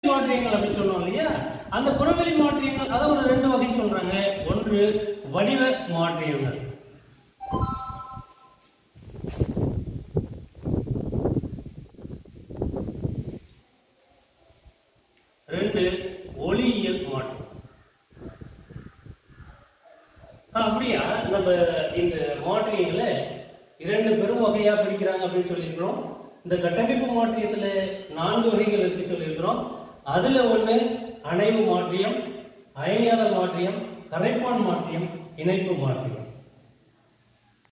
மாற்றியங்கள் அப்படின்னு சொன்னோம் இல்லையா அந்த புறவெளி மாற்றியங்கள் அதை ஒரு ரெண்டு வகை சொல்றாங்க ஒன்று வடிவ மாற்றியங்கள் ரெண்டு ஒளியியல் மாற்றம் ஆ, அப்படியா நம்ம இந்த மாற்றியங்களை இரண்டு பெரும் வகையா பிரிக்கிறாங்க அப்படின்னு சொல்லியிருக்கிறோம் இந்த கட்டமைப்பு மாற்றியத்துல நான்கு வகைகள் இருக்கு சொல்லியிருக்கிறோம் அதுல ஒண்ணு அணைவு மாற்றியம் அயனியாதல் மாற்றியம் கரைப்பான் மாற்றியம் இணைப்பு மாற்றியம்